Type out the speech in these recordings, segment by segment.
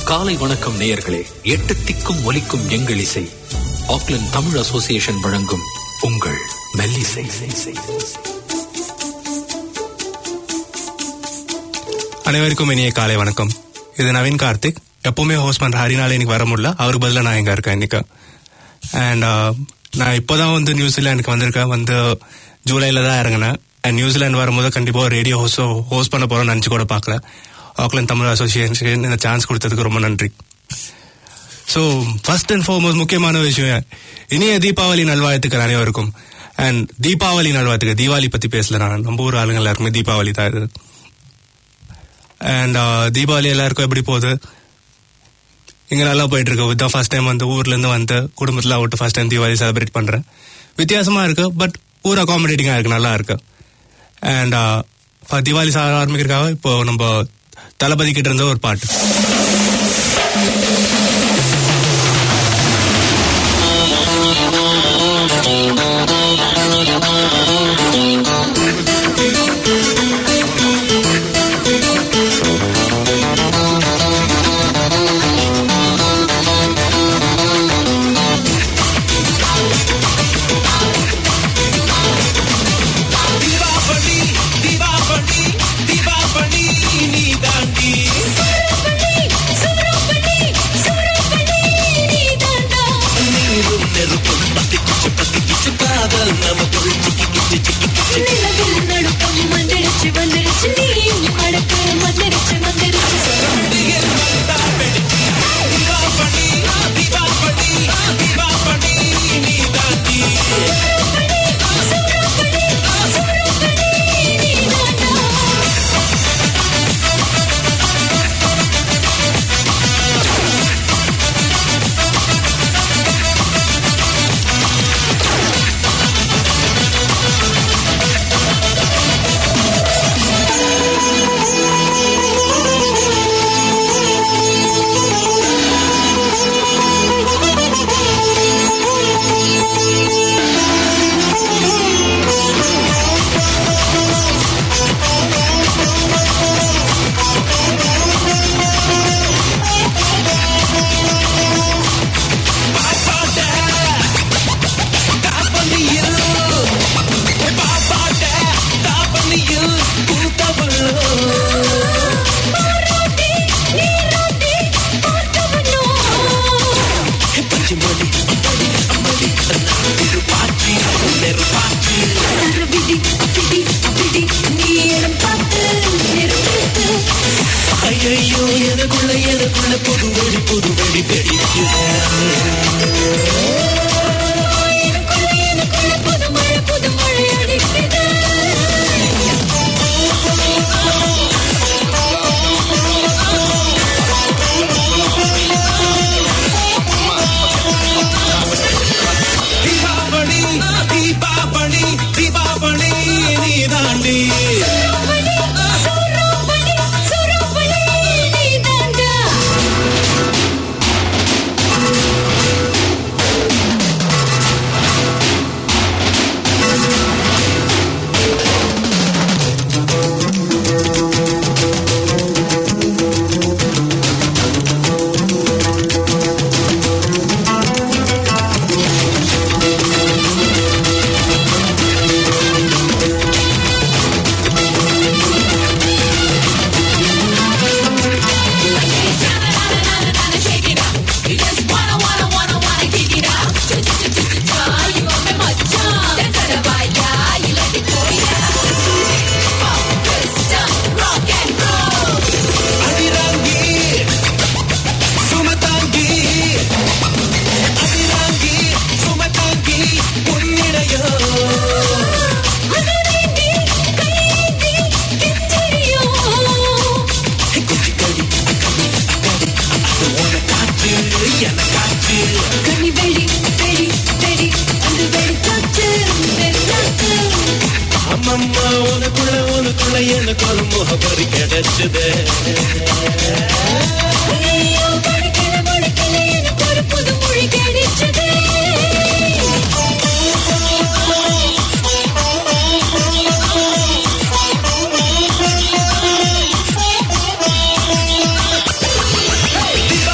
காலை வணக்கம் நேயர்களே எட்டு திக்கும் ஒலிக்கும் எங்கள் இசை ஆக்லாந்து தமிழ் அசோசியேஷன் வழங்கும் உங்கள் மெல்லிசை அனைவருக்கும் இனிய காலை வணக்கம் இது நவீன் கார்த்திக் எப்பவுமே ஹோஸ்ட் பண்ற ஹரினால இன்னைக்கு வர முடியல அவருக்கு பதிலா நான் எங்க இருக்கேன் இன்னைக்கு அண்ட் நான் இப்போதான் வந்து நியூசிலாந்துக்கு வந்திருக்கேன் வந்து ஜூலைல தான் இறங்கினேன் அண்ட் நியூசிலாந்து வரும்போது கண்டிப்பா ஒரு ரேடியோ ஹோஸ்ட் ஹோஸ்ட் பண்ண போறோம்னு நினச்சி கூட பார்க்கல ஆக்லாந்து தமிழ் அசோசியேஷன் இந்த சான்ஸ் கொடுத்ததுக்கு ரொம்ப நன்றி ஸோ ஃபர்ஸ்ட் அண்ட் ஃபார்மோஸ்ட் முக்கியமான விஷயம் இனிய தீபாவளி நல்வாழ்த்துக்கள் அனைவருக்கும் அண்ட் தீபாவளி நல்வாழ்த்துக்கள் தீபாவளி பத்தி பேசல நான் நம்ம ஊர் ஆளுங்க எல்லாருக்குமே தீபாவளி தான் இது அண்ட் தீபாவளி எல்லாருக்கும் எப்படி போகுது இங்க நல்லா போயிட்டு இருக்கு இதுதான் ஃபர்ஸ்ட் டைம் வந்து ஊர்ல இருந்து வந்து குடும்பத்துல விட்டு ஃபர்ஸ்ட் டைம் தீபாவளி செலிப்ரேட் பண்றேன் வித்தியாசமா இருக்கு பட் ஊர் அகாமடேட்டிங்கா இருக்கு நல்லா இருக்கு அண்ட் தீபாவளி சார ஆரம்பிக்கிறதுக்காக இப்போ நம்ம தளபதி கிட்ட இருந்த ஒரு பாட்டு தீபாவளி தீபாவளி தீபாவளி நீ தாண்டி நீரும் நெருப்பும் பத்தி கிச்சு பத்தி கிச்சு காதல் நமக்குள் சிக்கி கிச்சு சிக்கி கிச்சு பண்டிகை வந்தா வெடிச்சு தீபாவளி தீபாவளி தீபாவளி நீ தாண்டி பாப்பாட்ட தாப்பனியில் பாப்பாட்ட தாப்பனியில் கூத்தவள்ளோ பச்சிமணி அம்மடி அம்மடி திருப்பாச்சி நெருப்பாச்சி ஐயோ எனக்குள்ள எனக்குள்ள புது வெடி புது வெடி தீபாவளி தீபாவளி தீபாவளி நீ தாண்டி அடிராங்கி சுமதாங்கி அடிராங்கி சுமதாங்கி உன்னிடையோ குச்சிக்கடி அக்கடி அக்கடி அது உனக்காச்சு எனக்காச்சு அம்மம்மா உனக்குள்ள உனக்குள்ள எனக்கு ஒரு முகப்பறி கிடைச்சது புது மொழி கிடைச்சது தீபாவளி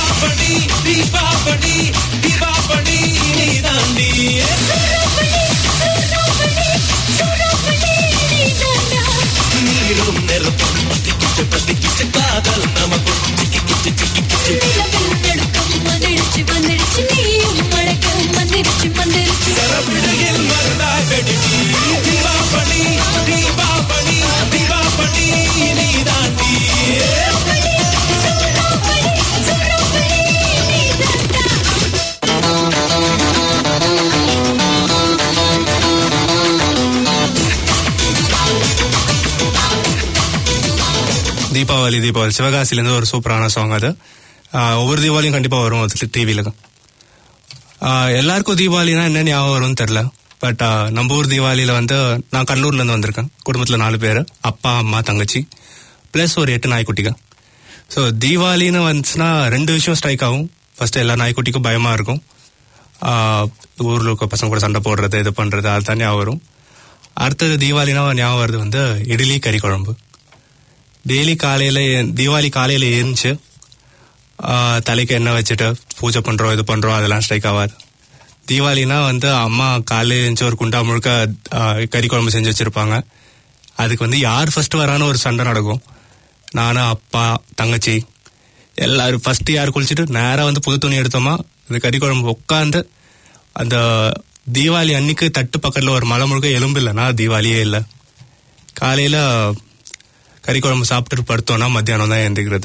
தீபாவளி தீபாவளி சிவகாசிலேருந்து ஒரு சூப்பரான சாங் அது ஆஹ் ஒவ்வொரு தீபாவளியும் கண்டிப்பாக வரும் அது டிவியில் எல்லாருக்கும் தீபாவளினா என்ன ஞாபகம் வரும்னு தெரில பட் நம்ம ஊர் தீபாவளியில் வந்து நான் கடலூர்லேருந்து வந்திருக்கேன் குடும்பத்தில் நாலு பேர் அப்பா அம்மா தங்கச்சி ப்ளஸ் ஒரு எட்டு நாய்க்குட்டிங்க ஸோ தீபாவளின்னு வந்துச்சுன்னா ரெண்டு விஷயம் ஸ்ட்ரைக் ஆகும் ஃபர்ஸ்ட் எல்லா நாய்க்குட்டிக்கும் பயமாக இருக்கும் ஆஹ் ஊர்ல இருக்க பசங்க கூட சண்டை போடுறது இது பண்றது அதுதான் ஞாபகம் வரும் அடுத்தது தீபாவளினா ஞாபகம் வருது வந்து இட்லி கறி குழம்பு டெய்லி காலையில ஏ- தீபாவளி காலையில ஏறிச்சு தலைக்கு எண்ணெய் வச்சுட்டு பூஜை பண்றோம் இது பண்றோம் அதெல்லாம் ஸ்ட்ரைக் ஆகாது தீபாவளினா வந்து அம்மா காலையில எழுந்துச்சு ஒரு குண்டா முழுக்க ஆஹ் கறி குழம்பு செஞ்சு வச்சிருப்பாங்க அதுக்கு வந்து யார் ஃபர்ஸ்ட் வரான்னு ஒரு சண்டை நடக்கும் நானும் அப்பா தங்கச்சி எல்லாரும் ஃபர்ஸ்ட் யார் குளிச்சுட்டு நேரா வந்து புது துணி எடுத்தோமா இந்த கறி குழம்பு உட்காந்து அந்த தீபாவளி அன்னைக்கு தட்டு பக்கத்துல ஒரு மலை முழுக்க எலும்பு இல்லைன்னா தீபாவளியே இல்லை காலையில கறி குழம்பு சாப்பிட்டுட்டு படுத்தோம்னா மத்தியானம் தான் எழுந்திக்கிறது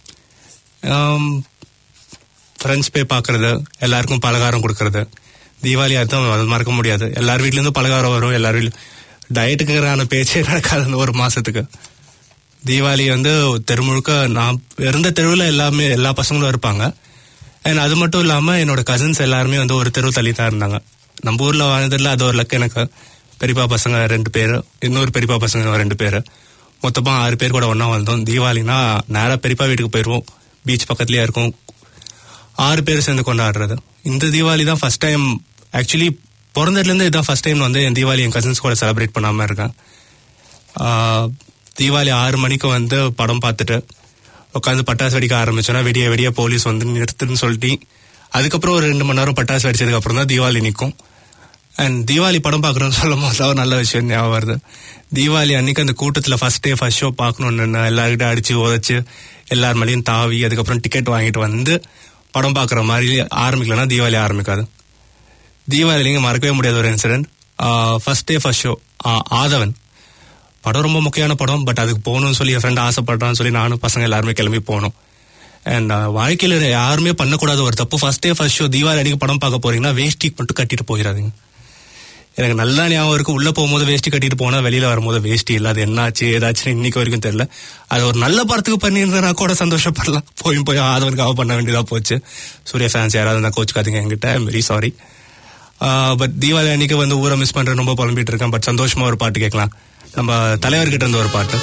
ஃப்ரெண்ட்ஸ் போய் பார்க்கறது எல்லாருக்கும் பலகாரம் கொடுக்கறது தீபாவளி அர்த்தம் அது மறக்க முடியாது எல்லார் வீட்லேருந்து பலகாரம் வரும் எல்லார் வீட்ல டயட்டுக்குங்கிறான பேச்சே நடக்காது அந்த ஒரு மாசத்துக்கு தீபாவளி வந்து தெரு முழுக்க நான் இருந்த தெருவில் எல்லாமே எல்லா பசங்களும் இருப்பாங்க அண்ட் அது மட்டும் இல்லாமல் என்னோட கசின்ஸ் எல்லாருமே வந்து ஒரு தெரு தள்ளி தான் இருந்தாங்க நம்ம ஊரில் வாழ்ந்ததில் அது ஒரு லக்கு எனக்கு பெரியப்பா பசங்க ரெண்டு பேர் இன்னொரு பெரியப்பா பசங்க ரெண்டு பேர் மொத்தமாக ஆறு பேர் கூட ஒன்றா வந்தோம் தீபாவளினா நேராக பெரியப்பா வீட்டுக்கு போயிடுவோம் பீச் பக்கத்துலேயே இருக்கும் ஆறு பேர் சேர்ந்து கொண்டாடுறது இந்த தீபாவளி தான் ஃபர்ஸ்ட் டைம் ஆக்சுவலி பிறந்ததுலேருந்து இதான் ஃபர்ஸ்ட் டைம் வந்து என் தீபாவளி என் கசின்ஸ் கூட செலிப்ரேட் பண்ணாமல் இருக்கேன் ஆஹ், தீபாவளி ஆறு மணிக்கு வந்து படம் பார்த்துட்டு உட்காந்து பட்டாசு வெடிக்க ஆரம்பிச்சோன்னா விடிய விடிய போலீஸ் வந்து நிறுத்துன்னு சொல்லிட்டு அதுக்கப்புறம் ஒரு ரெண்டு மணி நேரம் பட்டாசு வெடிச்சதுக்கு அப்புறம் தான் தீபாவளி நிற்கும் அண்ட் தீபாவளி படம் பார்க்குறோன்னு சொல்லும் போது தான் ஒரு நல்ல விஷயம் ஞாபகம் வருது தீபாவளி அன்னைக்கு அந்த கூட்டத்தில் ஃபர்ஸ்ட் டே ஃபர்ஸ்ட் ஷோ பார்க்கணுன்னு எல்லாருக்கிட்ட அடிச்சு உதச்சு எல்லார் மேலேயும் தாவி அதுக்கப்புறம் டிக்கெட் வாங்கிட்டு வந்து படம் பார்க்குற மாதிரி ஆரம்பிக்கலன்னா தீபாவளி ஆரம்பிக்காது தீபாவளிங்க மறக்கவே முடியாத ஒரு incident first day first show Aadhavan படம் ரொம்ப முக்கியமான படம் பட் அதுக்கு போகணும்னு சொல்லி என் ஃப்ரெண்ட் ஆசைப்படுறான்னு சொல்லி நானும் பசங்க எல்லாருமே கிளம்பி போனோம் அண்ட் வாழ்க்கையில யாருமே பண்ணக்கூடாத ஒரு தப்பு first day first show Deepavali அன்னைக்கு படம் பார்க்க போறீங்கன்னா வேஷ்டி மட்டும் கட்டிட்டு போயிடாதீங்க எனக்கு நல்லா ஞாபகம் இருக்கு உள்ள போகும்போது வேஷ்டி கட்டிட்டு போனா வெளியில வரும்போது வேஷ்டி இல்ல அது என்னாச்சு ஏதாச்சுன்னு இன்னைக்கு வரைக்கும் தெரியல அது ஒரு நல்ல படத்துக்கு பண்ணியிருந்தா நான் கூட சந்தோஷப்படலாம் போய் போய் ஆதவனுக்காக பண்ண வேண்டியதா போச்சு சூர்யா ஃபேன்ஸ் யாராவது இருந்தா கோச்சுக்காதீங்க என்கிட்ட வெரி சாரி பட் தீபாவளி அன்னைக்கு வந்து ஊரை மிஸ் பண்றேன் ரொம்ப புலம்பிட்டு இருக்கேன் பட் சந்தோஷமா ஒரு பாட்டு கேட்கலாம் நம்ம தலைவர்கிட்ட இருந்து ஒரு பாட்டு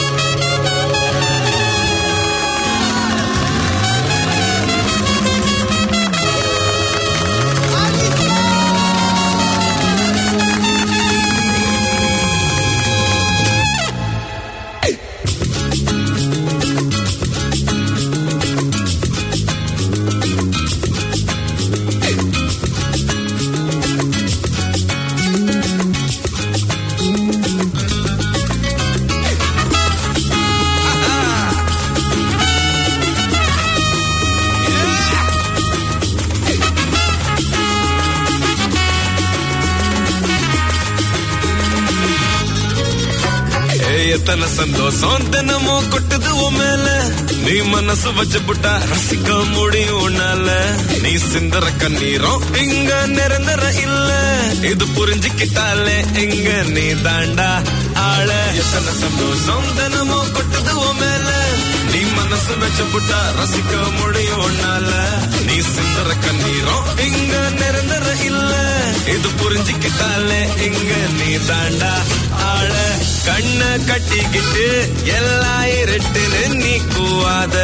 ஏய், எத்தனை சந்தோஷம் தினமும் கொட்டுது உன் மேல நீ மனசு வச்சு புட்டா ரசிக்க முடியும் உன்னால நீ சிந்தற கண்ணீரும் இங்க நிரந்தர இல்ல இது புரிஞ்சுக்கிட்டாலே இங்க நீ தாண்டா ஆள எத்தனை சந்தோஷம் தினமும் கொட்டுது உன் மேல நீ மனசு வச்சு புட்டா ரசிக்க முடியும் உன்னால நீ சிந்தற கண்ணீரும் இங்க நிரந்தர இல்ல இது புரிஞ்சுக்கிட்டாலே இங்க நீ தாண்டா ஆள கண்ண கட்டிக்கிட்டு எல்லாம் இருட்டுன்னு நீ கூவாத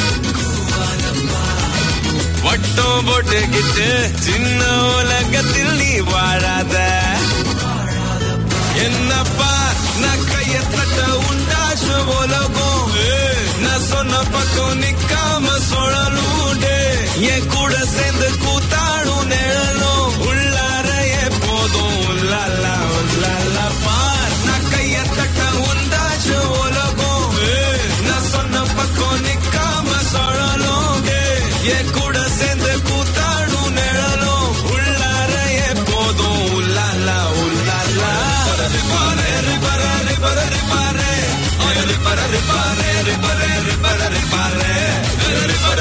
வட்டம் போட்டுக்கிட்டு சின்ன உலகத்தில் நீ வாழாத என்னப்பா நான் கைய தட்ட உண்டாச உலகம் ஏய், நான் சொன்ன பக்கம் நிக்காம சுழலூண்டு என் கூட சேர்ந்து கூத்தாடும் நிழலும் உள்ளார எப்போதும் உள்ளாலா உள்ளாலா பார் நான் கைய தட்ட உண்டாச உலகம் ஏய், நான் சொன்ன பக்கம் நிக்காம சுழலும் ஏய், என் கூட சேர்ந்து கூத்தாடும் நிழலும் உள்ளார எப்போதும் உள்ளாலா உள்ளாலா ரிப்பரே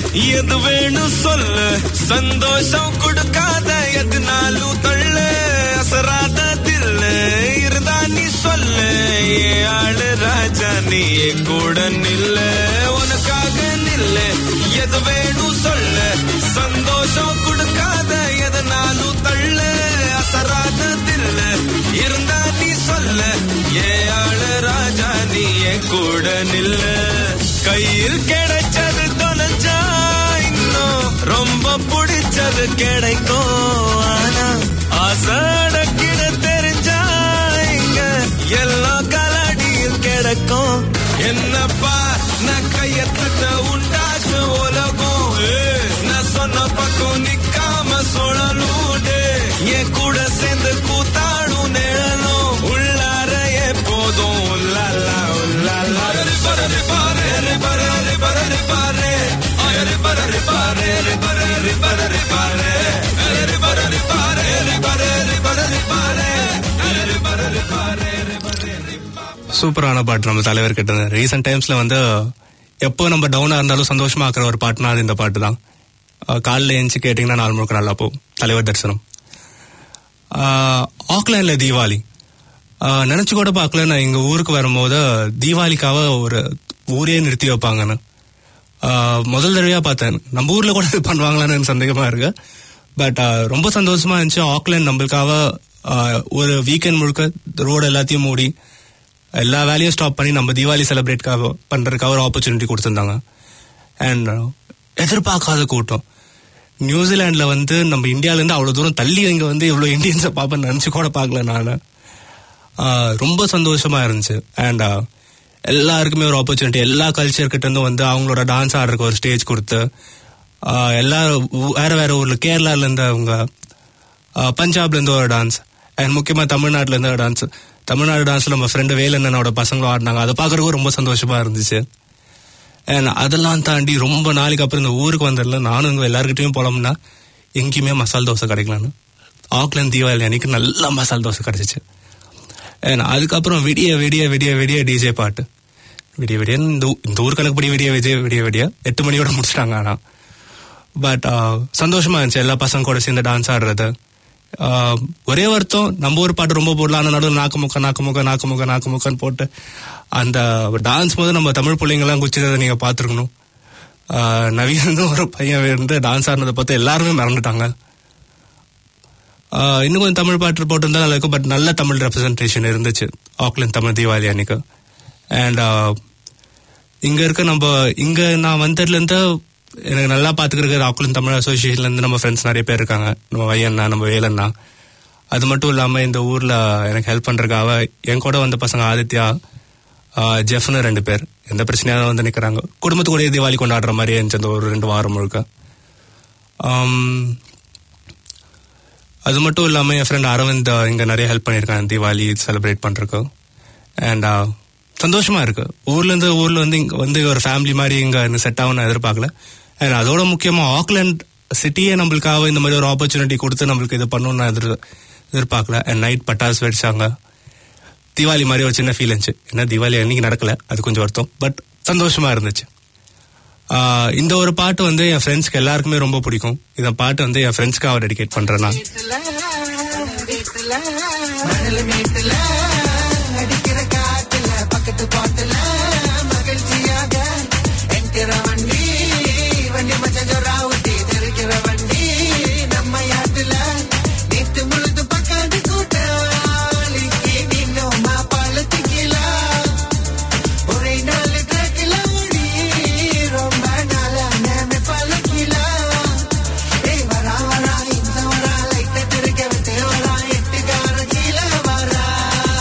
எது வேணும் சொல்லு சந்தோஷம் கொடுக்காத எதுனாலும் தள்ளு அசராத தில்லு இருந்தா நீ சொல்லு ஏ ஆளு ராஜா நீ என் கூட நில்லு உனக்காக நில்லு எது வேணும் சொல்லு சந்தோஷம் கொடுக்காத எதனாலும் தள்ளு அசராத தில்லு இருந்தா நீ சொல்ல ஏ ஆளு ராஜா நீ என் கூட நில்லு கையில் கிடைச்சது தொலைஞ்சா இன்னும் ரொம்ப பிடிச்சது கிடைக்கும் ஆனா ஆசடக்கிட தெரிஞ்சா இங்க எல்லா கலடியில் கிடக்கும் என்னப்பா நான் கைய தட்ட உண்டாச்சு உலகம் ஏய், நான் சொன்ன பக்கம் நிக்காம சுழலூடு என் கூட சேர்ந்து கூத்தாடும் நிழலும் உள்ளார எப்போதும் உள்ளாலா உள்ளாலா பரரு பாரு பரரு பரரு பாரு அயரு பரரு பாரு பரரு பரரு பாரு அயரு பரரு பாரு பரரு பரரு பாரு அயரு பரரு பாரு சூப்பரான பாட்டு நம்ம தலைவர் கிட்ட இருந்து ரீசெண்ட் டைம்ஸ்ல வந்து எப்போ நம்ம டவுனா இருந்தாலும் சந்தோஷமா இருக்கிற ஒரு பாட்டுனா அது இந்த பாட்டு தான் அஹ் காலைல எழுந்துச்சு கேட்டிங்கன்னா நாலு முழுக்க நல்லா போகும் தலைவர் தரிசனம் ஆஹ் ஆக்லாண்ட்ல தீபாவளி ஆஹ் நினைச்சு கூட பார்க்கல நான் எங்க ஊருக்கு வரும்போது தீபாவளிக்காக ஒரு ஊரே நிறுத்தி வைப்பாங்கன்னு ஆஹ் முதல் தடவையா பார்த்தேன் நம்ம ஊர்ல கூட இது பண்ணுவாங்களான்னு எனக்கு சந்தேகமா இருக்கு பட் ரொம்ப சந்தோஷமா இருந்துச்சு ஆக்லாண்ட் நம்மளுக்காக ஆஹ் ஒரு வீக்கெண்ட் முழுக்க ரோடு எல்லாத்தையும் மூடி எல்லா வேலையும் ஸ்டாப் பண்ணி நம்ம தீபாவளி செலிப்ரேட்காக பண்றதுக்காக ஒரு ஆப்பர்ச்சுனிட்டி கொடுத்துருந்தாங்க அண்ட் எதிர்பார்க்காத கூட்டம் நியூசிலாந்துல வந்து நம்ம இந்தியால இருந்து அவ்வளவு தூரம் தள்ளி இங்க வந்து இவ்வளவு இந்தியன்ஸை பார்ப்பேன் நினைச்சு கூட பார்க்கல நான் ஆஹ் ரொம்ப சந்தோஷமா இருந்துச்சு அண்ட் எல்லாருக்குமே ஒரு ஆப்பர்ச்சுனிட்டி எல்லா கல்ச்சர் கிட்ட இருந்தும் வந்து அவங்களோட டான்ஸ் ஆடுறதுக்கு ஒரு ஸ்டேஜ் கொடுத்து ஆஹ் எல்லாரும் ஊ- வேற வேற ஊர்ல கேரளால இருந்து அவங்க ஆஹ் பஞ்சாப்ல இருந்து ஒரு டான்ஸ் அண்ட் முக்கியமா தமிழ்நாட்டுல இருந்து ஒரு டான்ஸ் தமிழ்நாடு டான்ஸ்ல நம்ம ஃப்ரெண்டு வேலண்ணனோட பசங்களும் ஆடினாங்க அதை பார்க்கறதுக்கும் ரொம்ப சந்தோஷமா இருந்துச்சு அண்ட் அதெல்லாம் தாண்டி ரொம்ப நாளைக்கு அப்புறம் இந்த ஊருக்கு வந்ததுல நானும் இங்க எல்லாருக்கிட்டையும் போனோம்னா எங்கேயுமே மசால் தோசை கிடைக்கலான்னு ஆக்லாந்து தீபாவளி அன்னைக்கு நல்லா மசால் தோசை கிடைச்சிச்சு அண்ட் அதுக்கப்புறம் விடிய விடிய விடிய விடிய டிஜே பாட்டு விடிய விடிய இந்த ஊ- இந்த ஊர் கணக்குப்படி விடிய விஜய் விடிய விடிய எட்டு மணியோட முடிச்சிட்டாங்க ஆனா பட் சந்தோஷமா இருந்துச்சு எல்லா பசங்க கூட சேர்ந்து டான்ஸ் ஆடுறது ஆஹ், ஒரே வருத்தம் நம்ம ஒரு பாட்டு ரொம்ப போடலாம் ஆனா நடுவில் நாக்கு முக்க நாக்கு முக்க நாக்கு முக்க நாக்கு முக்கன்னு போட்டு அந்த டான்ஸ் போது நம்ம தமிழ் பிள்ளைங்கெல்லாம் குச்சிறதை நீங்க பார்த்துருக்கணும் நவீன ஒரு பையன் இருந்து டான்ஸ் ஆடினதை பார்த்து எல்லாருமே மறந்துட்டாங்க ஆஹ், இன்னும் கொஞ்சம் தமிழ் பாட்டு போட்டிருந்தா நல்லா இருக்கும் பட் நல்ல தமிழ் ரெப்ரசன்டேஷன் இருந்துச்சு ஆக்லாந்து தமிழ் தீபாவளி அன்னைக்கு அண்ட் இங்க இருக்க நம்ம இங்க நான் வந்ததுல இருந்து எனக்கு நல்லா பாத்துக்கிற ஆக்குலன் தமிழ் அசோசியேஷன்ல இருந்து நம்ம ஃப்ரெண்ட்ஸ் நிறைய பேர் இருக்காங்க நம்ம வையண்ணா நம்ம வேலண்ணா அது மட்டும் இல்லாம இந்த ஊர்ல எனக்கு ஹெல்ப் பண்றதுக்காக என் கூட வந்த பசங்க ஆதித்யா ஆஹ், ஜெஃப்னு ரெண்டு பேர் எந்த பிரச்சனையாலும் வந்து நிக்கிறாங்க குடும்பத்து கூட தீபாவளி கொண்டாடுற மாதிரி இருந்துச்சு அந்த ஒரு ரெண்டு வாரம் முழுக்க ஆம், அது மட்டும் இல்லாம என் ஃப்ரெண்ட் அரவிந்த் ஆஹ், இங்க நிறைய ஹெல்ப் பண்ணியிருக்காங்க தீபாவளி செலிப்ரேட் பண்றதுக்கு அண்ட் சந்தோஷமா இருக்கு ஊர்ல இருந்து ஊர்ல வந்து இங்க வந்து ஒரு ஃபேமிலி மாதிரி இங்க செட் ஆகும் நான் எதிர்பார்க்கல அண்ட் அதோட முக்கியமா ஆக்லாண்ட் சிட்டியே நம்மளுக்காக இந்த மாதிரி ஒரு ஆப்பர்ச்சுனிட்டி கொடுத்து நம்மளுக்கு இது பண்ணணும்னு நான் எதிர் எதிர்பார்க்கல அண்ட் நைட் பட்டாசு வெடிச்சாங்க தீபாவளி மாதிரி ஒரு சின்ன ஃபீல் இருந்துச்சு ஏன்னா தீபாவளி அன்னைக்கு நடக்கல அது கொஞ்சம் வருத்தம் பட் சந்தோஷமா இருந்துச்சு ஆஹ் இந்த ஒரு பாட்டு வந்து என் ஃப்ரெண்ட்ஸ்க்கு எல்லாருக்குமே ரொம்ப பிடிக்கும் இந்த பாட்டு வந்து என் ஃப்ரெண்ட்ஸ்க்காக டெடிகேட் பண்றேன் நான் வரா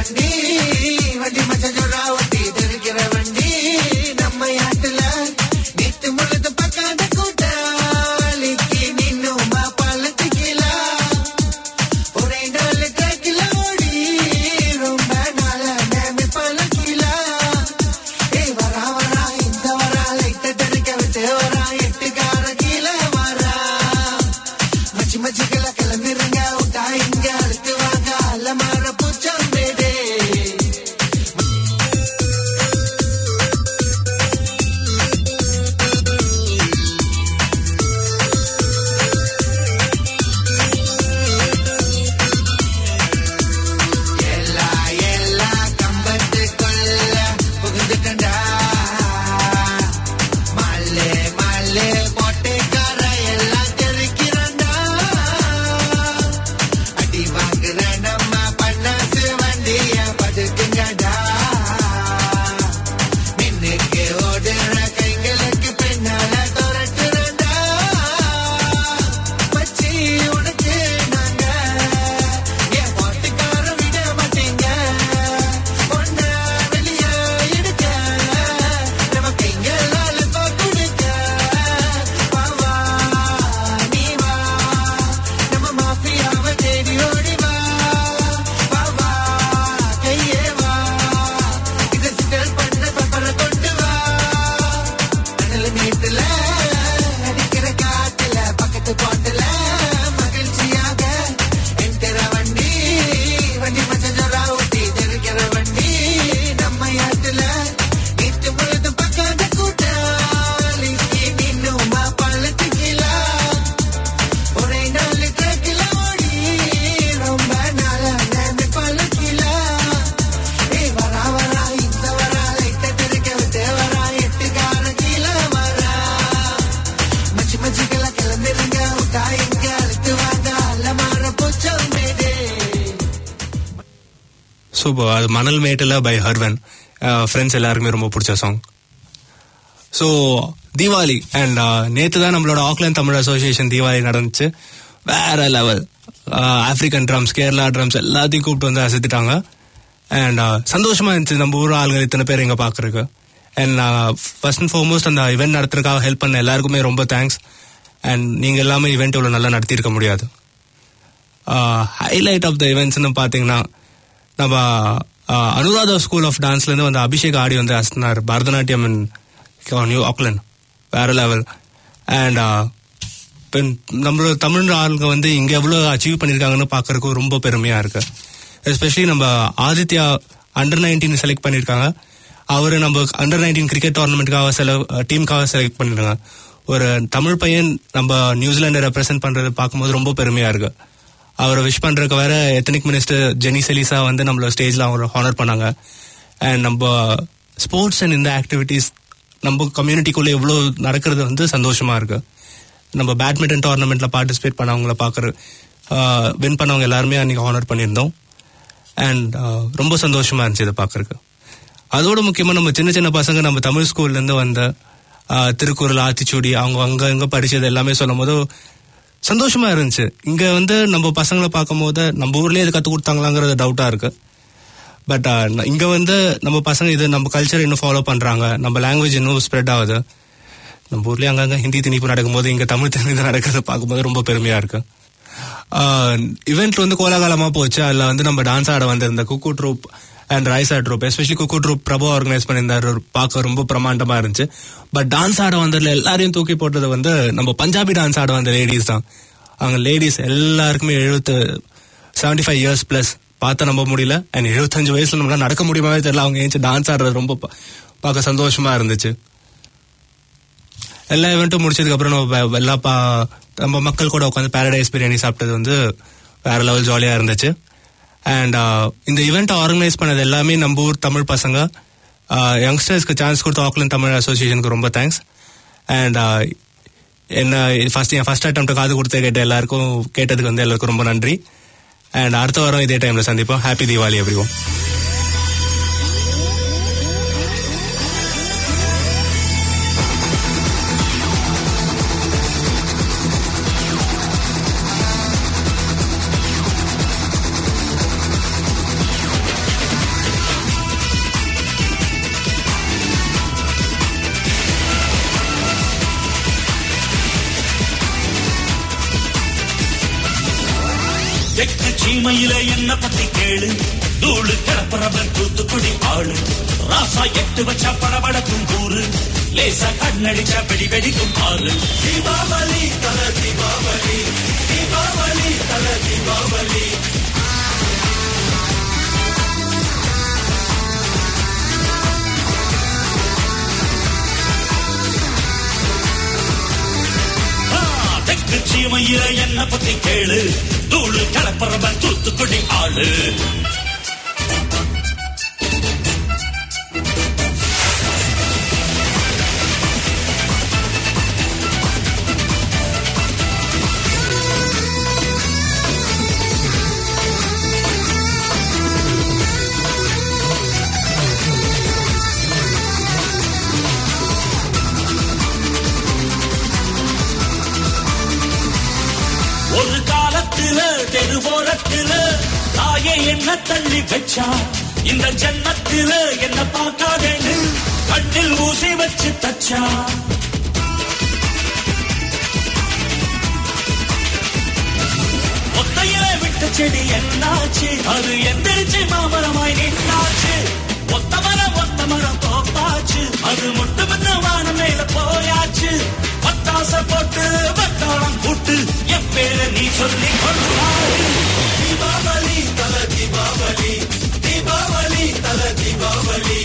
வண்டி வண்டி மச்ச ஜோரா ஒட்டி தெரிக்கிற வண்டி நம்ம ஆட்டுல நேத்து முழுது பக்காத கூட்டாளிக்கு நின்னும் பாலத்து கீழா ஒரே நாள் ட்ராக்கில் ஓடி ரொம்ப நாளா நேமி பல கீழா ஏய் வரா வரா இந்த வரா லைட்ட தெரிக்க விட்டு வரா எட்டுக்கார கீழே வரா மச்சி மச்சிக்கல கிளம்பிருங்க விட்டா இங்க அடுத்து வாங்க அல்ல மாற பூச்சம் பேடே எல்லா எல்லா கம்பத்துக்குள்ள புகுந்துட்டா மல்லே மல்லே மொட்டைக்கார எல்லாம் தெரிக்கிறாண்டா அடி வாங்குற நம்ம பண்ணாசு வண்டிய பதுக்குங்கடா மின்னுக்கு ஓடுற கைங்களுக்கு பின்னால துரட்டுறண்டா மச்சி உனக்கு நாங்க என் பாட்டுக்கார விட மாட்டீங்க ஒன்ன வெளிய எடுக்க நம்ம கைங்களால கொடுக்க வா வா நீ வா நம்ம மாஃபியாவை தேடி ஓடி வா வா வா கையே வா இதை சிக்கல் பண்ண பப்பரை கொண்டு வா கடல் நீட்டுல அடிக்கிற காத்துல பக்கத்து பாட்டுல மகிழ்ச்சியாக என்கிற வண்டி வண்டி மச்சா ஊட்டி தெரிக்கிற வண்டி நம்ம ஆட்டுல நேற்று முழுது பக்காத கூட்டாளிக்கு நின்னும் பழத்து கீழா ஒரே நாள் ட்ரக்கில் ஓடி ரொம்ப நாளா நேர்ந்து பல கீழா ஏய் வரா வரா இந்த வரா லைட்ட தெரிக்க விட்டு வரா எட்டுக்கார கீழே வரா மச்சி மச்சிக்கெல்லாம் கிளம்பிருங்க விட்டா இங்க அழுத்து வாங்க அல்ல மாற பூச்சம் மேடே சூப்பர் அது மணல் மேட்டில் பை ஹர்வன் ஃப்ரெண்ட்ஸ் எல்லாருக்குமே ரொம்ப பிடிச்ச சாங் ஸோ தீபாவளி அண்ட் நேற்று தான் நம்மளோட ஆக்லாந்து தமிழ் அசோசியேஷன் தீபாவளி நடந்துச்சு வேற level African drums Kerala drums எல்லாத்தையும் கூப்பிட்டு வந்து அசத்துட்டாங்க அண்ட் சந்தோஷமா இருந்துச்சு நம்ம ஊர் ஆளுங்க இத்தனை பேர் இங்கே பார்க்குறக்கு அண்ட் ஃபர்ஸ்ட் அண்ட் ஃபார்மோஸ்ட் அந்த இவெண்ட் நடத்துறதுக்காக ஹெல்ப் பண்ண எல்லாருக்குமே ரொம்ப தேங்க்ஸ் அண்ட் நீங்கள் எல்லாமே இவெண்ட் இவ்வளோ நல்லா நடத்தியிருக்க முடியாது ஹைலைட் ஆஃப் த இவெண்ட்ஸ்னு பார்த்தீங்கன்னா நம்ம ஆஹ், அனுராதா ஸ்கூல் ஆஃப் டான்ஸ்லேருந்து வந்து அபிஷேக் ஆடி வந்து அசனார் பரதநாட்டியம் இன் நியூ ஆக்லண்ட் வேற லெவல் அண்ட் நம்மளோட தமிழ் ஆளுங்க வந்து இங்கே எவ்வளோ அச்சீவ் பண்ணியிருக்காங்கன்னு பார்க்கறதுக்கு ரொம்ப பெருமையாக இருக்கு எஸ்பெஷலி நம்ம ஆதித்யா அண்டர் நைன்டீன் செலக்ட் பண்ணியிருக்காங்க அவர் நம்ம அண்டர் நைன்டீன் கிரிக்கெட் டோர்னமெண்ட்டுக்காக செல டீமுக்காக செலக்ட் பண்ணிருக்காங்க ஒரு தமிழ் பையன் நம்ம நியூசிலாண்டை ரெப்ரசென்ட் பண்றது பார்க்கும்போது ரொம்ப பெருமையா இருக்கு அவரை விஷ் பண்றதுக்கு வேற எத்தனிக் மினிஸ்டர் ஜெனி செலிசா வந்து நம்மள ஸ்டேஜ்ல அவங்க ஹானர் பண்ணாங்க அண்ட் நம்ம ஸ்போர்ட்ஸ் அண்ட் இந்த ஆக்டிவிட்டீஸ் நம்ம கம்யூனிட்டிக்குள்ள எவ்வளோ நடக்கிறது வந்து சந்தோஷமா இருக்கு நம்ம பேட்மிண்டன் டோர்னமெண்ட்ல பார்ட்டிசிபேட் பண்ணவங்கள பார்க்குற வின் பண்ணவங்க எல்லாருமே அன்னைக்கு ஹானர் பண்ணியிருந்தோம் அண்ட் ரொம்ப சந்தோஷமா இருந்துச்சு இதை பார்க்கறதுக்கு அதோட முக்கியமா நம்ம சின்ன சின்ன பசங்க நம்ம தமிழ் ஸ்கூல்ல இருந்து வந்த ஆஹ், திருக்குறள் ஆத்திச்சூடி அவங்க அங்க இங்க படிச்சது எல்லாமே சொல்லும் போது சந்தோஷமா இருந்துச்சு இங்க வந்து நம்ம பசங்களை பார்க்கும் போது நம்ம ஊர்லயே இது கத்து கொடுத்தாங்களாங்கிறது டவுட்டா இருக்கு பட் இங்க வந்து நம்ம பசங்க இது நம்ம கல்ச்சர் இன்னும் ஃபாலோ பண்றாங்க நம்ம லாங்குவேஜ் இன்னும் ஸ்ப்ரெட் ஆகுது நம்ம ஊர்லயே அங்கங்க ஹிந்தி திணிப்பு நடக்கும்போது இங்க தமிழ் திணிப்பு நடக்கிறத பார்க்கும்போது ரொம்ப பெருமையா இருக்கு இவெண்ட் வந்து கோலாகலமா போச்சு அதுல வந்து நம்ம டான்ஸ் ஆட வந்திருந்த குக்கு ட்ரூப் அண்ட் ரைசா ட்ரூப் எஸ்பெஷலி குக்கு ட்ரூப் பிரபு ஆர்கனைஸ் பண்ணியிருந்தாரு பார்க்க ரொம்ப பிரமாண்டமா இருந்துச்சு பட் டான்ஸ் ஆட வந்ததுல எல்லாரையும் தூக்கி போட்டது வந்து நம்ம பஞ்சாபி டான்ஸ் ஆட வந்த லேடிஸ் தான் அவங்க லேடிஸ் எல்லாருக்குமே எழுபத்து செவன்டி ஃபைவ் இயர்ஸ் பிளஸ் பார்த்த நம்ப முடியல அண்ட் எழுபத்தஞ்சு வயசுல நம்மளால நடக்க முடியுமாவே தெரியல அவங்க ஏஞ்சி டான்ஸ் ஆடுறது ரொம்ப பா- பார்க்க சந்தோஷமா இருந்துச்சு எல்லா இவெண்ட்டும் முடிச்சதுக்கு அப்புறம் நம்ம வெ- எல்லா பா நம்ம மக்கள் கூட உட்காந்து பாரடைஸ் பிரியாணி சாப்பிட்டது வந்து வேற லெவல் ஜாலியா இருந்துச்சு அண்ட் இந்த ஈவெண்ட் ஆர்கனைஸ் பண்ணது எல்லாமே நம்ம ஊர் தமிழ் பசங்க யங்ஸ்டர்ஸ்க்கு சான்ஸ் கொடுத்த ஆக்லண்ட் தமிழ் அசோசியேஷனுக்கு ரொம்ப தேங்க்ஸ் அண்ட் என்ன ஃபர்ஸ்ட் என் ஃபர்ஸ்ட் அட்டம் காது கொடுத்து கேட்ட எல்லாருக்கும் கேட்டதுக்கு வந்து எல்லாருக்கும் ரொம்ப நன்றி அண்ட் அடுத்த வாரம் இதே டைம்ல சந்திப்போம் ஹாப்பி தீபாவளி எவ்ரி சீமையில என்ன பத்தி கேளு தூளு கிளப்புறவன் தூத்துக்குடி ஆளு ராசா எட்டு வச்சா படபடக்கும் கூறு லேசா கண்ணடிச்சா வெடி வெடிக்கும் ஆறு தீபாவளி தல தீபாவளி தீபாவளி தல தீபாவளி ஆ, தெற்கு சீமையில என்ன பத்தி கேளு தூளு கிளப்புறவன் தூத்துக்குடி ஆளு ஒரு காலத்துல தெருவோரத்துல தாயே என்ன தள்ளி வச்சா இந்த ஜன்னத்துல என்ன பார்க்காதேன்னு கண்ணில் ஊசி வச்சு தச்சா ஒத்தையில விட்ட செடி என்னாச்சு அது எந்திரிச்சு மாமரமாய் நின்னாச்சு ஒத்த மரம் ஒத்த மரம் தோப்பாச்சு அது முட்டு முன்ன வானம் மேல போயாச்சு பட்டாச போட்டு பட்டாளம் கூட்டு என் பேர நீ சொல்லி கொண்டாடு தீபாவளி தல தீபாவளி தீபாவளி தல தீபாவளி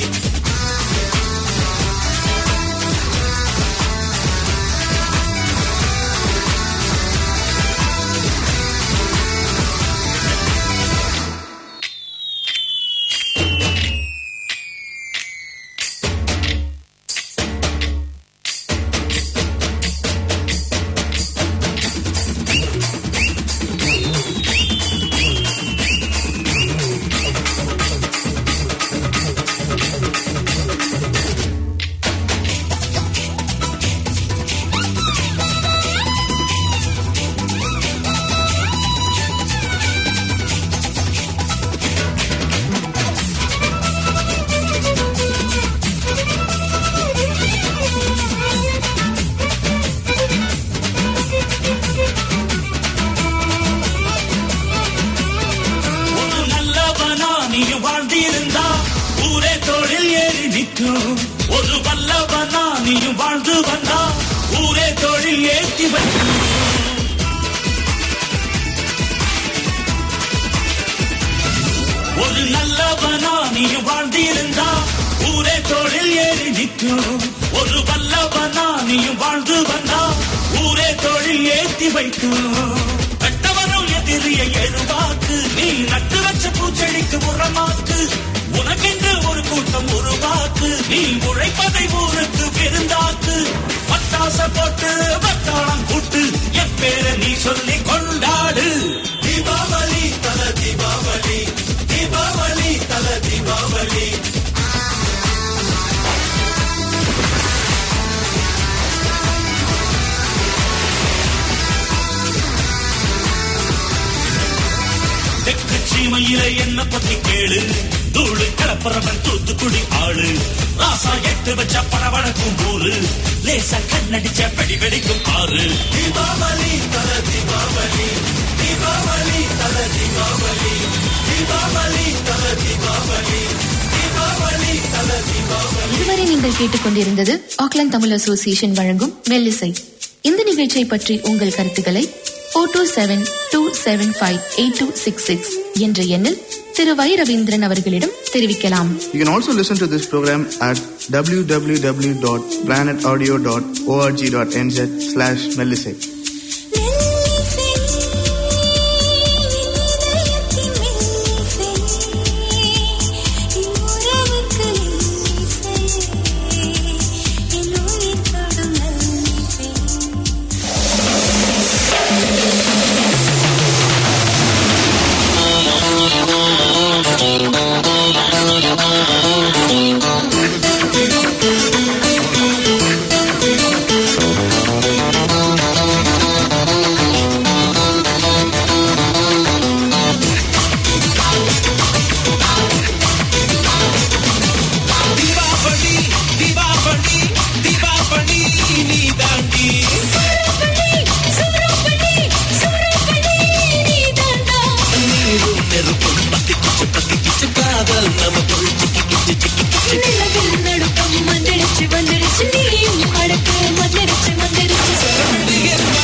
ஒரு நல்லவனா நீ வாழ்ந்திருந்தா ஊரே தொழில் ஏறி நிற்கும் ஒரு வல்லவனா நீ வாழ்ந்து வந்தா ஊரே தொழில் ஏற்றி வைக்கும் ஒரு நல்லவனா நீ வாழ்ந்திருந்தா ஊரே தொழில் ஏறி நிற்கும் ஒரு வல்லவனா நீ வாழ்ந்து வந்தா ஊரே தொழில் ஏற்றி வைக்கும் கட்டவரும் எதிரிய எருவாக்கு நீ நட்டு வச்ச பூச்செடிக்கு உரமாக்கு உனக்கென்று ஒரு கூட்டம் உருவாக்கு நீ உழைப்பதை ஊருக்கு விருந்தாக்கு பட்டாச போட்டு பட்டாளம் கூட்டு என் பேர நீ சொல்லி கொண்டாடு தீபாவளி தல தீபாவளி தீபாவளி தல தீபாவளி தெற்கு சீமையில என்ன பத்தி கேளு தூளு கிளப்புறவன் தூத்துக்குடி ஆளு ராசா எட்டு வச்ச படவழக்கும் ஊரு லேசா கண்ணடிச்ச வெடி வெடிக்கும் ஆறு தீபாவளி தல தீபாவளி தீபாவளி தல தீபாவளி தீபாவளி தல தீபாவளி தீபாவளி தல தீபாவளி இதுவரை நீங்கள் கேட்டுக்கொண்டிருந்தது ஆக்லாந்து தமிழ் அசோசியேஷன் வழங்கும் மெல்லிசை இந்த நிகழ்ச்சியை பற்றி உங்கள் கருத்துக்களை oh two seven two seven five eight two six six என்ற எண்ணில் திரு வை ரவீந்திரன் அவர்களிடம் தெரிவிக்கலாம் You can also listen to this program at www.planetaudio.org.nz slash Melisate. Thank நமக்குள் சிக்கி கிச்சு சிக்கி கிச்சு நிலவில் நடுக்கம் வந்துடுச்சு வந்துடுச்சு நீயும் அடக்கு வந்துடுச்சு வந்துடுச்சு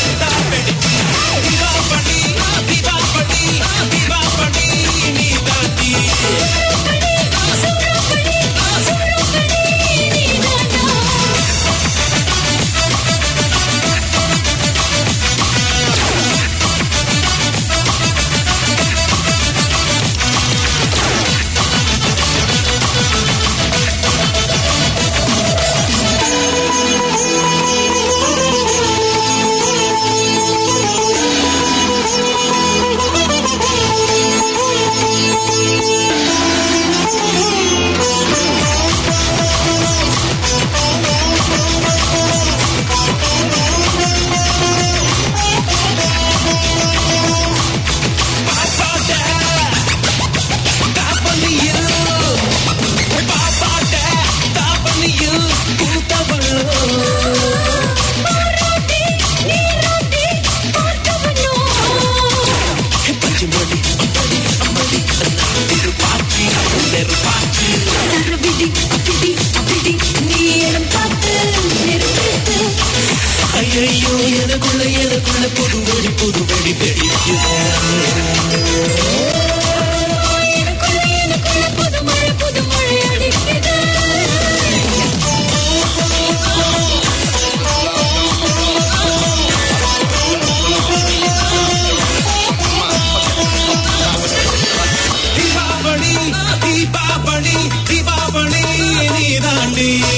சரபிடி அபிடி அபிடி நீ இடம் பார்த்து நிறுத்து ஐயோ எனக்குள்ள எனக்குள்ள புது வெடி புது வெடி வெடிக்குது எனக்குள்ள எனக்குள்ள புது மழை புது மழை அடிக்குது தீபாவளி தீபாவளி தீபாவளி நீ தாண்டி